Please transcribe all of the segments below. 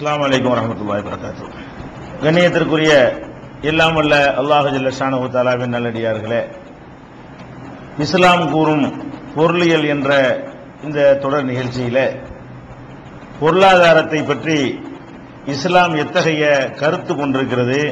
அஸ்ஸலாமு அலைக்கும் வரஹ்மத்துல்லாஹி வரகாத்து கண்ணியத்திற்குரிய எல்லாம் வல்ல அல்லாஹ் ஜல்லஷானஹு தஆலாவின் நல்லடியார்களே இஸ்லாம் கூறும் பொருளியல் என்ற இந்த தொடர் நிகழ்ச்சியில பொருளாதாரத்தை பற்றி இஸ்லாம் எத்தகைய கருத்து கொண்டிருக்கிறது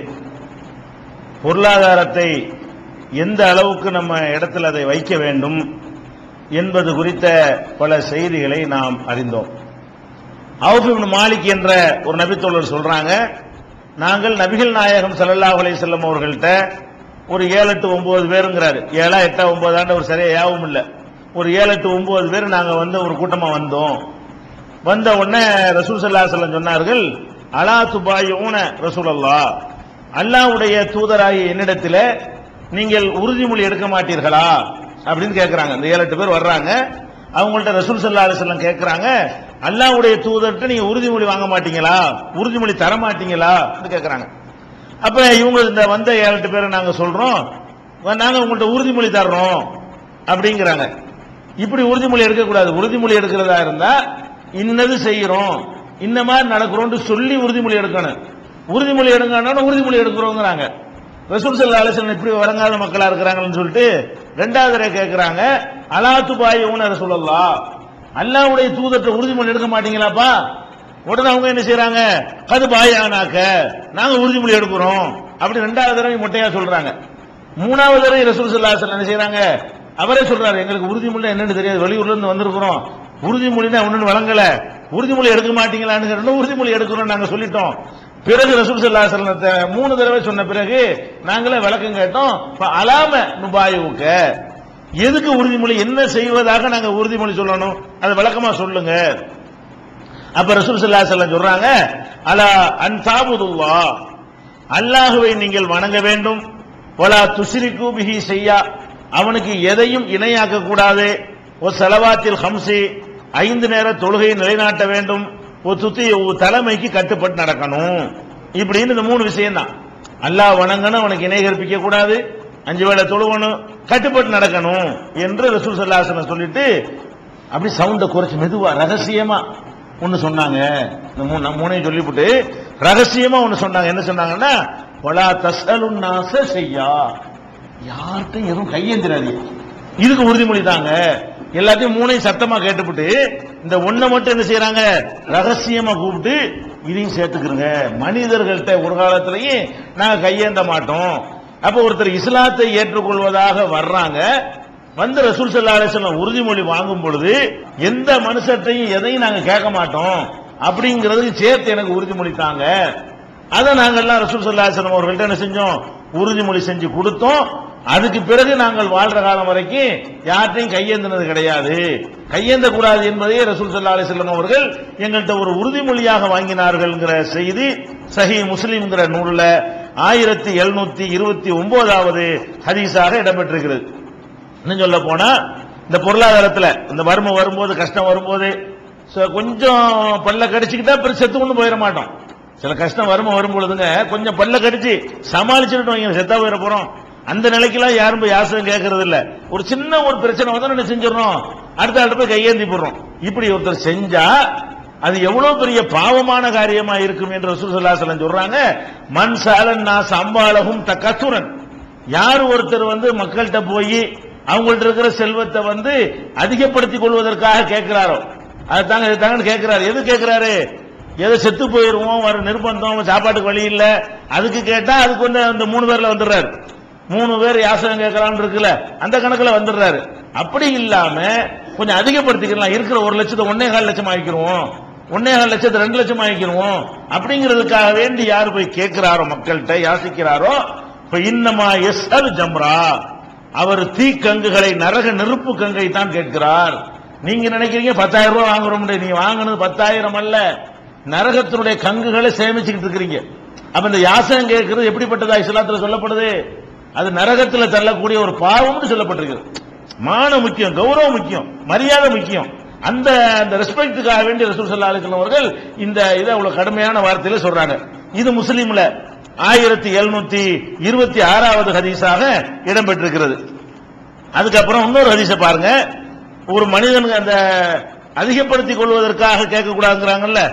பொருளாதாரத்தை எந்த அளவுக்கு நம்ம இடத்தில் அதை வைக்க வேண்டும் என்பது குறித்த பல செய்திகளை நாம் அறிந்தோம் அவுஃப் இப்னு மாலிக் என்ற ஒரு நபித்தோழர் சொல்றாங்க நாங்கள் நபிகள் நாயகம் ஸல்லல்லாஹு அலைஹி வஸல்லம் அவர்கள்ட்ட ஒரு ஏழு எட்டு ஒன்பது பேருங்கிறாரு ஏழா எட்டா ஒன்பதாண்டு ஒரு சரியா யாவும் இல்ல ஒரு ஏழு எட்டு ஒன்பது பேர் நாங்க வந்து ஒரு கூட்டமா வந்தோம் வந்த உடனே ரசூல் ஸல்லல்லாஹு அலைஹி வஸல்லம் சொன்னார்கள் அலா துபாயூன ரசூலல்லாஹ் அல்லாஹ்வுடைய தூதராகிய என்னிடத்தில் நீங்கள் உறுதிமொழி எடுக்க மாட்டீர்களா அப்படின்னு கேட்கறாங்க இந்த ஏழு எட்டு பேர் வர்றாங்க அவங்கள்ட்ட ரசூல் ஸல்லல்லாஹு அலைஹி வஸல்லம் கேட்கறாங்க அல்லாஹ்வுடைய தூதர்கிட்ட நீங்க உறுதிமொழி வாங்க மாட்டீங்களா உறுதிமொழி தர மாட்டீங்களா கேட்கறாங்க அப்ப இவங்க இந்த வந்த ஏழு எட்டு பேரை நாங்க சொல்றோம் நாங்க உங்கள்ட்ட உறுதிமொழி தர்றோம் அப்படிங்கிறாங்க இப்படி உறுதிமொழி எடுக்கக்கூடாது உறுதிமொழி எடுக்கிறதா இருந்தா இன்னது செய்யறோம் இந்த மாதிரி நடக்கிறோம்னு சொல்லி உறுதிமொழி எடுக்கணும் உறுதிமொழி எடுங்கன்னா உறுதிமொழி எடுக்கிறோங்கிறாங்க ரசூல் சல்லா அலிஸ்லாம் இப்படி வரங்காத மக்களா இருக்கிறாங்கன்னு சொல்லிட்டு ரெண்டாவது தடவை கேட்கிறாங்க அலாத்து பாய் ஊனர் சொல்லலாம் அல்லாவுடைய தூதத்தை உறுதிமொழி எடுக்க மாட்டீங்களாப்பா உடனே அவங்க என்ன செய்யறாங்க அது பாயானாக்க நாங்க உறுதிமொழி எடுக்கிறோம் அப்படி ரெண்டாவது தடவை மொட்டையா சொல்றாங்க மூணாவது தடவை ரசூல் சல்லா அலிஸ்லாம் என்ன செய்யறாங்க அவரே சொல்றாரு எங்களுக்கு உறுதிமொழி என்னன்னு தெரியாது வெளியூர்ல இருந்து வந்திருக்கிறோம் உறுதிமொழினா ஒண்ணு வழங்கல உறுதிமொழி எடுக்க மாட்டீங்களான்னு கேட்டோம், உறுதிமொழி எடுக்கிறோம் நாங்க சொல்லிட்டோம் பிறகு ரசூல் சல்லா சல்லத்தை மூணு தடவை சொன்ன பிறகு நாங்களே விளக்கம் கேட்டோம் இப்ப அலாம நுபாயுக்க எதுக்கு உறுதிமொழி என்ன செய்வதாக நாங்க உறுதிமொழி சொல்லணும் அதை விளக்கமா சொல்லுங்க அப்ப ரசூல் சல்லா செல்லம் சொல்றாங்க அலா அன் தாபுதுல்லா அல்லாஹுவை நீங்கள் வணங்க வேண்டும் ஒலா துசிரிக்கு பிஹி செய்யா அவனுக்கு எதையும் இணையாக்க கூடாது ஒரு செலவாத்தில் ஹம்சி ஐந்து நேர தொழுகையை நிலைநாட்ட வேண்டும் ஒரு சுத்தி ஒரு தலைமைக்கு கட்டுப்பட்டு நடக்கணும் இப்படின்னு இந்த மூணு விஷயம் தான் அல்லாஹ் வணங்கணும் அவனுக்கு இணை கற்பிக்க கூடாது அஞ்சு வேளை தொழுவணும் கட்டுப்பட்டு நடக்கணும் என்று ரசூல் சல்லாசனம் சொல்லிட்டு அப்படி சவுண்ட குறைச்சு மெதுவா ரகசியமா ஒன்னு சொன்னாங்க இந்த மூணு நான் மூணையும் சொல்லிவிட்டு ரகசியமா ஒன்னு சொன்னாங்க என்ன சொன்னாங்கன்னா ஒலா தசலுன் நாச செய்யா யார்கிட்டும் எதுவும் கையேந்திராதீங்க இதுக்கு உறுதிமொழி தாங்க எல்லாத்தையும் மூணையும் சத்தமா கேட்டுப்புட்டு இந்த ஒண்ணை மட்டும் என்ன செய்யறாங்க ரகசியமா கூப்பிட்டு இதையும் சேர்த்துக்கிறங்க மனிதர்கள்ட்ட ஒரு காலத்திலையும் நாங்க கையேந்த மாட்டோம் அப்ப ஒருத்தர் இஸ்லாத்தை ஏற்றுக்கொள்வதாக வர்றாங்க வந்து ரசூல் சல்லா அலிஸ்லாம் உறுதிமொழி வாங்கும் பொழுது எந்த மனுஷத்தையும் எதையும் நாங்க கேட்க மாட்டோம் அப்படிங்கிறதுக்கு சேர்த்து எனக்கு உறுதிமொழி தாங்க அதை நாங்கெல்லாம் ரசூல் சல்லா அலிஸ்லாம் அவர்கள்ட்ட என்ன செஞ்சோம் உறுதிமொழி செஞ்சு கொடுத்தோம் அதுக்கு பிறகு நாங்கள் வாழ்ற காலம் வரைக்கும் யார்ட்டையும் கையேந்தினது கிடையாது கையேந்த கூடாது என்பதையே ரசூல் சல்லா அலிஸ்லாம் அவர்கள் எங்கள்கிட்ட ஒரு உறுதிமொழியாக வாங்கினார்கள்ங்கிற செய்தி சஹி முஸ்லிம்ங்கிற நூல்ல ஆயிரத்தி எழுநூத்தி இருபத்தி ஒன்பதாவது ஹதீஸாக இடம்பெற்றிருக்கிறது இன்னும் சொல்ல போனா இந்த பொருளாதாரத்துல இந்த வறுமை வரும்போது கஷ்டம் வரும்போது ச- கொஞ்சம் பல்ல கடிச்சுக்கிட்டா பெரு செத்து கொண்டு போயிட மாட்டோம் சில கஷ்டம் வறுமை வரும் பொழுதுங்க கொஞ்சம் பல்ல கடிச்சு சமாளிச்சுட்டு வைங்க செத்தா போயிட போறோம் அந்த நிலைக்கெல்லாம் யாரும் போய் யாசகம் கேட்கறது இல்ல ஒரு சின்ன ஒரு பிரச்சனை வந்தா என்ன செஞ்சிடறோம் அடுத்த ஆள் போய் கையேந்தி போடுறோம் இப்படி ஒருத்தர் செஞ்சா அது எவ்வளவு பெரிய பாவமான காரியமா இருக்கும் என்று ரசூல் ஸல்லல்லாஹு அலைஹி வஸல்லம் சொல்றாங்க மன் சாலன் நாஸ் அம்பாலகும் தக்கத்துரன் யார் ஒருத்தர் வந்து மக்கள்கிட்ட போய் அவங்கள்ட்ட இருக்கிற செல்வத்தை வந்து அதிகப்படுத்திக் கொள்வதற்காக கேட்கிறாரோ அது தாங்க இது தாங்கன்னு கேட்கிறாரு எது கேட்கிறாரு ஏதோ செத்து போயிருவோம் வர நிர்பந்தம் சாப்பாட்டுக்கு வழி இல்ல அதுக்கு கேட்டா அதுக்கு வந்து அந்த மூணு பேர்ல வந்துடுறாரு மூணு பேர் யாசகம் கேட்கலாம்னு இருக்குல்ல அந்த கணக்குல வந்துடுறாரு அப்படி இல்லாம கொஞ்சம் அதிகப்படுத்திக்கலாம் இருக்கிற ஒரு லட்சத்தை ஒன்னே கால் லட்சம் ஆக்கிடுவோம் ஒன்னே கால் லட்சத்தை ரெண்டு லட்சம் ஆக்கிடுவோம் அப்படிங்கிறதுக்காக வேண்டி யார் போய் கேட்கிறாரோ மக்கள்கிட்ட யாசிக்கிறாரோ இப்ப இன்னமா எஸ் அல் ஜம்ரா அவர் தீக்கங்குகளை நரக நெருப்பு கங்கை தான் கேட்கிறார் நீங்க நினைக்கிறீங்க பத்தாயிரம் ரூபாய் வாங்குறோம் நீங்க வாங்குனது பத்தாயிரம் அல்ல நரகத்தினுடைய கங்குகளை சேமிச்சுக்கிட்டு இருக்கிறீங்க அப்ப இந்த யாசகம் கேட்கிறது எப்படிப்பட்டதா இஸ்லாத்துல சொல்லப்படுது அது நரகத்துல தள்ளக்கூடிய ஒரு பாவம்னு சொல்லப்பட்டிருக்கிறது மானம் முக்கியம் கௌரவம் முக்கியம் மரியாதை முக்கியம் அந்த அந்த ரெஸ்பெக்டுக்காக வேண்டிய ரசூல் சல்லா அலிஸ்லாம் அவர்கள் இந்த இதை அவ்வளவு கடுமையான வார்த்தையில சொல்றாங்க இது முஸ்லீம்ல ஆயிரத்தி எழுநூத்தி இருபத்தி ஆறாவது ஹதீஸாக இடம்பெற்றிருக்கிறது அதுக்கப்புறம் இன்னொரு ஹதீஸை பாருங்க ஒரு மனிதனுக்கு அந்த அதிகப்படுத்திக் கொள்வதற்காக கேட்கக்கூடாதுங்கிறாங்கல்ல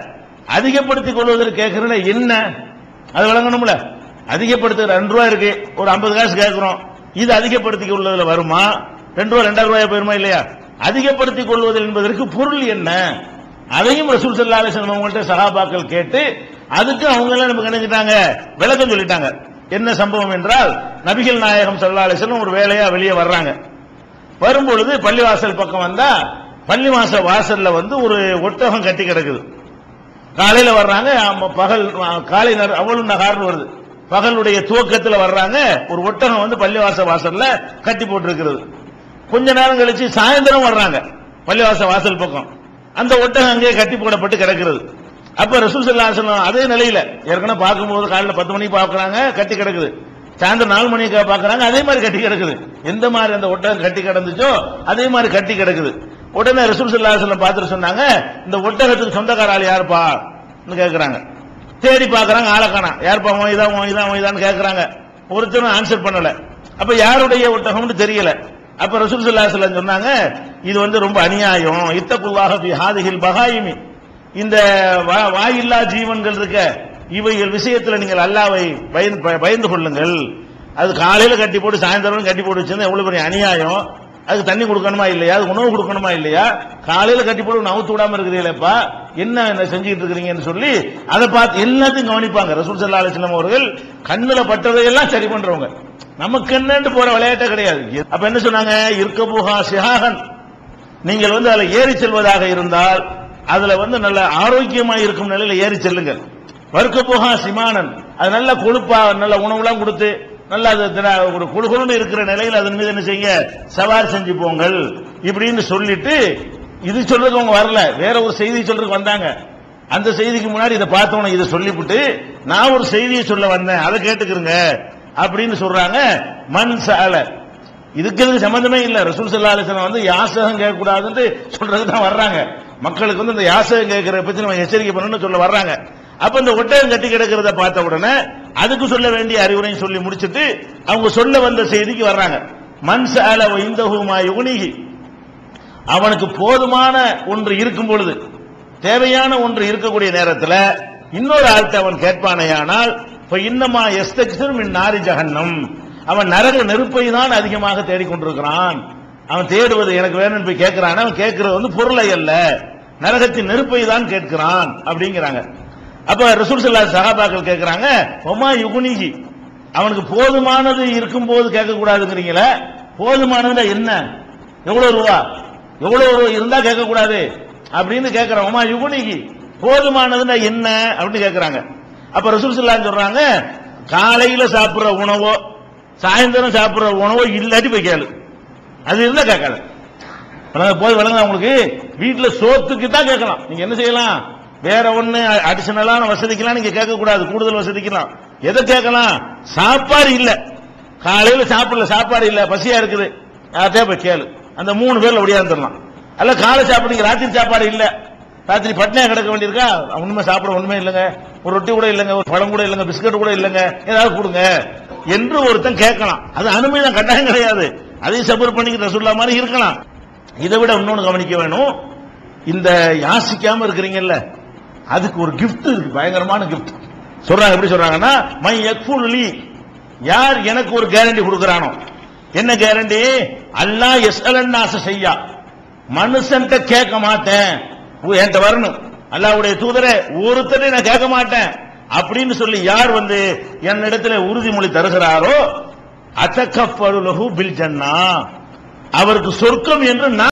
அதிகப்படுத்திக் கொள்வதற்கு கேட்கிறேன் என்ன அது விளங்கணும்ல அதிகப்படுத்த ரெண்டு ரூபா இருக்கு ஒரு ஐம்பது காசு கேட்கிறோம் இது அதிகப்படுத்திக் கொள்வதில் வருமா ரெண்டு ரூபா ரெண்டாயிரம் ரூபாய் போயிருமா இல்லையா அதிகப்படுத்திக் கொள்வதில் என்பதற்கு பொருள் என்ன அதையும் ரசூல் சல்லா அலிஸ்லாம் அவங்கள்ட்ட சகாபாக்கள் கேட்டு அதுக்கு அவங்க எல்லாம் நமக்கு நினைச்சிட்டாங்க விளக்கம் சொல்லிட்டாங்க என்ன சம்பவம் என்றால் நபிகள் நாயகம் சல்லா அலிஸ்லாம் ஒரு வேலையா வெளியே வர்றாங்க வரும்பொழுது பள்ளிவாசல் பக்கம் வந்தா பள்ளிவாசல் வாசல்ல வந்து ஒரு ஒட்டகம் கட்டி கிடக்குது காலையில வர்றாங்க ஆமா, பகல் ஆ, காலை நேரம் அவளும் நகார்னு வருது பகலுடைய துவக்கத்துல வர்றாங்க ஒரு ஒட்டகம் வந்து பள்ளிவாசல் வாசல்ல கட்டி போட்டிருக்கிறது கொஞ்ச நேரம் கழிச்சு சாயந்தரம் வர்றாங்க பள்ளிவாசல் வாசல் பக்கம் அந்த ஒட்டகம் அங்கேயே கட்டி போடப்பட்டு கிடக்கிறது அப்ப ரசூல் ஸல்லல்லாஹு அலைஹி வஸல்லம் அதே நிலையில ஏற்கனவே பார்க்கும்போது காலையில பத்து மணிக்கு பார்க்கறாங்க கட்டி கிடக்குது சாயந்தரம் நாலு மணிக்கு பார்க்கறாங்க அதே மாதிரி கட்டி கிடக்குது எந்த மாதிரி அந்த ஒட்டகம் கட்டி கிடந்துச்சோ அதே மாதிரி கட்டி கிடக்குது உடனே ரசூல் ஸல்லல்லாஹு அலைஹி வஸல்லம் பார்த்துட்டு சொன்னாங்க இந்த ஒட்டகத்துக்கு சொந்தக்கார ஆள் யாருப்பா கேக்குறாங்க தேடி பார்க்கறாங்க ஆளை காணோம் யாருப்பா உன் இதான் உன் இதான் உன் இதான்னு கேக்குறாங்க ஒருத்தரும் ஆன்சர் பண்ணல அப்ப யாருடைய ஒட்டகம்னு தெரியல அப்ப ரசூல் ஸல்லல்லாஹு அலைஹி வஸல்லம் சொன்னாங்க இது வந்து ரொம்ப அநியாயம் இத்தகுல்லாஹ ஃபி ஹாதிஹில் பகாயிமி இந்த வா- வாயில்லா ஜீவன்கள் இருக்க இவைகள் விஷயத்துல நீங்கள் அல்லாவை பயந்து ப- பயந்து கொள்ளுங்கள் அது காலையில கட்டி போட்டு சாயந்தரம் கட்டி போட்டு வச்சிருந்தா எவ்வளவு பெரிய அநியாயம் அதுக்கு தண்ணி கொடுக்கணுமா இல்லையா அதுக்கு உணவு கொடுக்கணுமா இல்லையா காலையில கட்டி போட்டு நவுத்து விடாம இருக்கிறீங்களேப்பா என்ன என்ன செஞ்சுட்டு இருக்கிறீங்கன்னு சொல்லி அதை பார்த்து எல்லாத்தையும் கவனிப்பாங்க ரசூல் சல்லா அலிஸ்லாம் அவர்கள் கண்ணுல பட்டதையெல்லாம் சரி பண்றவங்க நமக்கு என்னன்னு போற விளையாட்டே கிடையாது அப்ப என்ன சொன்னாங்க இருக்கபுகா சிஹாகன் நீங்கள் வந்து அதுல ஏறி செல்வதாக இருந்தால் அதுல வந்து நல்ல ஆரோக்கியமா இருக்கும் நிலையில ஏறி செல்லுங்கள் வர்க்க போகா சிமானன் அது நல்ல கொழுப்பா நல்ல உணவுலாம் கொடுத்து நல்ல அது தின- ஒரு குழுகுழுன்னு இருக்கிற நிலையில் அதன் மீது என்ன செய்யுங்க சவாரி செஞ்சு போங்கள் இப்படின்னு சொல்லிட்டு இது சொல்றதுக்கு அவங்க வரல வேற ஒரு செய்தி சொல்றதுக்கு வந்தாங்க அந்த செய்திக்கு முன்னாடி இதை பார்த்தவன இதை சொல்லிவிட்டு நான் ஒரு செய்தியை சொல்ல வந்தேன் அதை கேட்டுக்கிறங்க அப்படின்னு சொல்றாங்க மண் சால இதுக்கு இதுக்கு சம்பந்தமே இல்ல ரசூல் சல்லா அலிஸ்லாம் வந்து யாசகம் கேட்க கூடாதுன்னு சொல்றதுக்கு தான் வர்றாங்க மக்களுக்கு வந்து இந்த யாசகம் கேட்கிற பத்தி நம்ம எச்சரிக்கை பண்ணணும்னு சொல்ல வர்றாங்க அப்ப இந்த ஒட்டகம் கட்டி கிடக்கிறத பார்த்த உடனே அதுக்கு சொல்ல வேண்டிய அறிவுரையும் சொல்லி முடிச்சிட்டு அவங்க சொல்ல வந்த செய்திக்கு வர்றாங்க மண் சால இந்தஹுமா யுகுனிகி அவனுக்கு போதுமான ஒன்று இருக்கும் பொழுது தேவையான ஒன்று இருக்கக்கூடிய நேரத்தில் இன்னொரு ஆள்கிட்ட அவன் கேட்பானேயானால் இப்ப இன்னமா எஸ்தக்சர் மின் நாரி ஜஹன்னம் அவன் நரக நெருப்பை தான் அதிகமாக தேடிக்கொண்டிருக்கிறான் அவன் தேடுவது எனக்கு வேணும்னு போய் கேட்கிறான் அவன் கேட்கிறது வந்து பொருளை அல்ல நரகத்தின் நெருப்பை தான் கேட்கிறான் அப்படிங்கிறாங்க அப்ப ரசூல் சல்லா சஹாபாக்கள் கேட்கிறாங்க ஒமா யுகுனிகி அவனுக்கு போதுமானது இருக்கும்போது கேட்க கூடாதுங்கிறீங்களே போதுமானதுல என்ன எவ்வளவு ரூபா எவ்வளவு ரூபா இருந்தா கேட்க கூடாது அப்படின்னு கேட்கிறோம் உமா யுகுனிகி போதுமானதுன்னா என்ன அப்படின்னு கேட்கறாங்க அப்ப ரசூல் ஸல்லல்லாஹு சொல்றாங்க காலையில சாப்பிடுற உணவோ சாயந்தரம் சாப்பிடுற உணவோ இல்லாட்டி போய் கேளு அது இருந்தா கேட்காது விளங்க போய் விளங்க உங்களுக்கு வீட்டுல சோத்துக்கு தான் கேட்கலாம் நீங்க என்ன செய்யலாம் வேற ஒண்ணு அடிஷனலான வசதிக்கெல்லாம் நீங்க கேட்க கூடாது கூடுதல் வசதிக்கலாம் எதை கேட்கலாம் சாப்பாடு இல்ல காலையில சாப்பிடல சாப்பாடு இல்ல பசியா இருக்குது யார்கிட்டயா போய் கேளு அந்த மூணு பேர்ல ஒடியாந்துடலாம் அல்ல காலை சாப்பிடுங்க ராத்திரி சாப்பாடு இல்ல ராத்திரி பட்னியா கிடக்க வேண்டியிருக்கா உண்மை சாப்பிட ஒண்ணுமே இல்லைங்க ஒரு ரொட்டி கூட இல்லைங்க ஒரு பழம் கூட இல்லைங்க பிஸ்கட் கூட இல்லைங்க ஏதாவது கொடுங்க என்று ஒருத்தன் கேட்கலாம் அது அனுமதி தான் கட்டாயம் கிடையாது அதையும் சபர் பண்ணிக்கிட்டு ரசூல்லா மாதிரி இருக்கலாம் இதை விட இன்னொன்னு கவனிக்க வேணும் இந்த யாசிக்காம இருக்கிறீங்கல்ல அதுக்கு ஒரு கிஃப்ட் இருக்கு பயங்கரமான கிஃப்ட் சொல்றாங்க எப்படி சொல்றாங்கன்னா மை யக்ஃபுல்லி யார் எனக்கு ஒரு கேரண்டி கொடுக்கறானோ என்ன கேரண்டி அல்லாஹ் எஸ்அலன்னாச செய்யா மனுஷன்ட்ட கேட்க மாட்டேன் உ- என்கிட்ட வரணும் அல்லாஹ்வுடைய தூதரே ஒருத்தரை நான் கேட்க மாட்டேன் அப்படின்னு சொல்லி யார் வந்து என்னிடத்துல உறுதிமொழி தருகிறாரோ அத்தக்கப்பருலகு பில் ஜன்னா அவருக்கு சொர்க்கம் என்று நான்